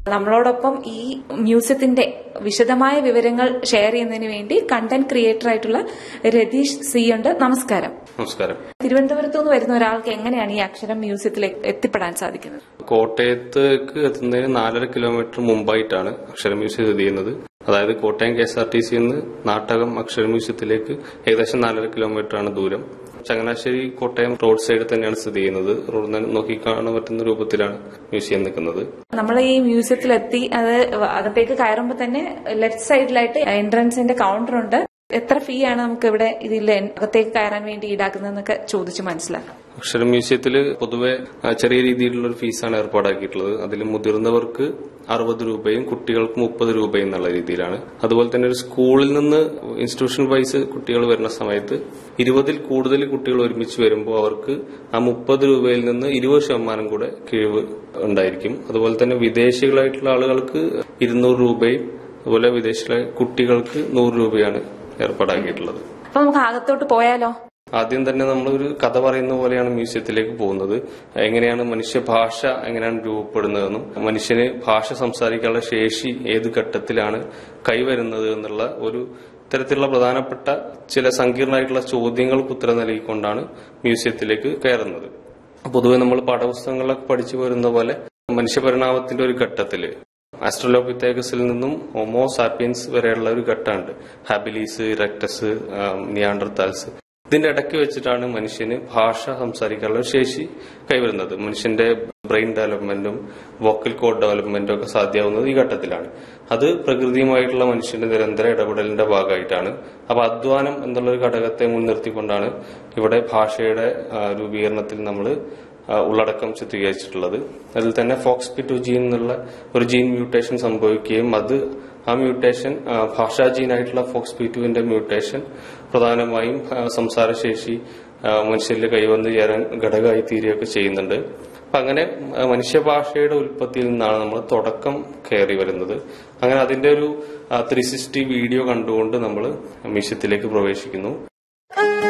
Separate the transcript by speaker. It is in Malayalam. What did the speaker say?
Speaker 1: നമ്മളോടൊപ്പം ഈ മ്യൂസിയത്തിന്റെ വിശദമായ വിവരങ്ങൾ ഷെയർ ചെയ്യുന്നതിന് വേണ്ടി കണ്ടന്റ് ക്രിയേറ്റർ ആയിട്ടുള്ള രതീഷ് സി ഉണ്ട് നമസ്കാരം
Speaker 2: നമസ്കാരം
Speaker 1: തിരുവനന്തപുരത്തു നിന്ന് വരുന്ന ഒരാൾക്ക് എങ്ങനെയാണ് ഈ അക്ഷരം മ്യൂസിയത്തിലേക്ക് എത്തിപ്പെടാൻ സാധിക്കുന്നത്
Speaker 2: കോട്ടയത്തേക്ക് എത്തുന്നതിന് നാലര കിലോമീറ്റർ മുമ്പായിട്ടാണ് അക്ഷര മ്യൂസിയം സ്ഥിതി ചെയ്യുന്നത് അതായത് Kottayam K S R T C നിന്ന് നാട്ടകം അക്ഷര മ്യൂസിയത്തിലേക്ക് ഏകദേശം നാലര കിലോമീറ്റർ ആണ് ദൂരം ചങ്ങനാശ്ശേരി കോട്ടയം റോഡ് സൈഡിൽ തന്നെയാണ് സ്ഥിതി ചെയ്യുന്നത് റോഡിൽ നിന്ന് നോക്കിക്കാണാൻ പറ്റുന്ന രൂപത്തിലാണ് മ്യൂസിയം നിൽക്കുന്നത്
Speaker 1: നമ്മൾ ഈ മ്യൂസിയത്തിലെത്തി അത് അകത്തേക്ക് കയറുമ്പോൾ തന്നെ ലെഫ്റ്റ് സൈഡിലായിട്ട് എൻട്രൻസിന്റെ കൗണ്ടർ ഉണ്ട് എത്ര ഫീ ആണ് നമുക്ക് ഇവിടെ ഇതിൽ അകത്തേക്ക് കയറാൻ വേണ്ടി ഈടാക്കുന്നതെന്നൊക്കെ ചോദിച്ച് മനസ്സിലാക്കാം
Speaker 2: അക്ഷര മ്യൂസിയത്തിൽ പൊതുവെ ആ, ചെറിയ രീതിയിലുള്ള ഒരു ഫീസാണ് ഏർപ്പാടാക്കിയിട്ടുള്ളത് അതിൽ മുതിർന്നവർക്ക് അറുപത് രൂപയും കുട്ടികൾക്ക് മുപ്പത് രൂപയും എന്നുള്ള രീതിയിലാണ് അതുപോലെ തന്നെ ഒരു സ്കൂളിൽ നിന്ന് ഇൻസ്റ്റിറ്റ്യൂഷൻ വൈസ് കുട്ടികൾ വരുന്ന സമയത്ത് ഇരുപതിൽ കൂടുതൽ കുട്ടികൾ ഒരുമിച്ച് വരുമ്പോൾ അവർക്ക് ആ മുപ്പത് രൂപയിൽ നിന്ന് ഇരുപത് ശതമാനം കൂടെ കിഴിവ് ഉണ്ടായിരിക്കും അതുപോലെ തന്നെ വിദേശികളായിട്ടുള്ള ആളുകൾക്ക് ഇരുന്നൂറ് രൂപയും അതുപോലെ വിദേശികളെ കുട്ടികൾക്ക് നൂറ് രൂപയാണ് ഏർപ്പാടാക്കിയിട്ടുള്ളത്
Speaker 1: അപ്പൊ നമുക്ക് അകത്തോട്ട് പോയാലോ
Speaker 2: ആദ്യം തന്നെ നമ്മൾ ഒരു കഥ പറയുന്ന പോലെയാണ് മ്യൂസിയത്തിലേക്ക് പോകുന്നത് എങ്ങനെയാണ് മനുഷ്യ ഭാഷ എങ്ങനെയാണ് രൂപപ്പെടുന്നതെന്നും മനുഷ്യന് ഭാഷ സംസാരിക്കാനുള്ള ശേഷി ഏത് ഘട്ടത്തിലാണ് കൈവരുന്നത് എന്നുള്ള ഒരു ഇത്തരത്തിലുള്ള പ്രധാനപ്പെട്ട ചില സങ്കീർണമായിട്ടുള്ള ചോദ്യങ്ങൾക്ക് ഉത്തരം നൽകിക്കൊണ്ടാണ് മ്യൂസിയത്തിലേക്ക് കയറുന്നത് പൊതുവെ നമ്മൾ പാഠപുസ്തകങ്ങളൊക്കെ പഠിച്ചു വരുന്ന പോലെ മനുഷ്യപരിണാമത്തിന്റെ ഒരു ഘട്ടത്തില് ആസ്ട്രലോപിത്തേക്കസിൽ നിന്നും ഹോമോ സാപ്പിയൻസ് വരെയുള്ള ഒരു ഘട്ടമുണ്ട് ഹാബിലീസ് ഇറക്ടസ് നിയാണ്ടർത്താൽസ് ഇതിന്റെ ഇടയ്ക്ക് വെച്ചിട്ടാണ് മനുഷ്യന് ഭാഷ സംസാരിക്കാനുള്ള ഒരു ശേഷി കൈവരുന്നത് മനുഷ്യന്റെ ബ്രെയിൻ ഡെവലപ്മെന്റും വോക്കൽ കോഡ് ഡെവലപ്മെന്റും ഒക്കെ സാധ്യമാവുന്നത് ഈ ഘട്ടത്തിലാണ് അത് പ്രകൃതിയുമായിട്ടുള്ള മനുഷ്യന്റെ നിരന്തര ഇടപെടലിന്റെ ഭാഗമായിട്ടാണ് അപ്പൊ അധ്വാനം എന്നുള്ള ഒരു ഘടകത്തെ മുൻനിർത്തിക്കൊണ്ടാണ് ഇവിടെ ഭാഷയുടെ ആ, രൂപീകരണത്തിൽ നമ്മൾ ഉള്ളടക്കം ചിത്രീകരിച്ചിട്ടുള്ളത് അതിൽ തന്നെ ഫോക്സ് പി ടു ജീൻ എന്നുള്ള ഒരു ജീൻ മ്യൂട്ടേഷൻ സംഭവിക്കുകയും അത് ആ മ്യൂട്ടേഷൻ ആ, ഭാഷാ ജീനായിട്ടുള്ള ഫോക്സ് പി ടുവിന്റെ മ്യൂട്ടേഷൻ പ്രധാനമായും ആ, സംസാരശേഷി ആ, മനുഷ്യരിൽ കൈവന്ന് ചേരാൻ ഘടകമായി തീരുകയൊക്കെ ചെയ്യുന്നുണ്ട് അപ്പൊ അങ്ങനെ ആ, മനുഷ്യഭാഷയുടെ ഉൽപ്പത്തിയിൽ നിന്നാണ് നമ്മൾ തുടക്കം കയറി വരുന്നത് അങ്ങനെ അതിന്റെ ഒരു ത്രീ സിക്സ്റ്റി വീഡിയോ കണ്ടുകൊണ്ട് നമ്മൾ മ്യൂസിയത്തിലേക്ക് പ്രവേശിക്കുന്നു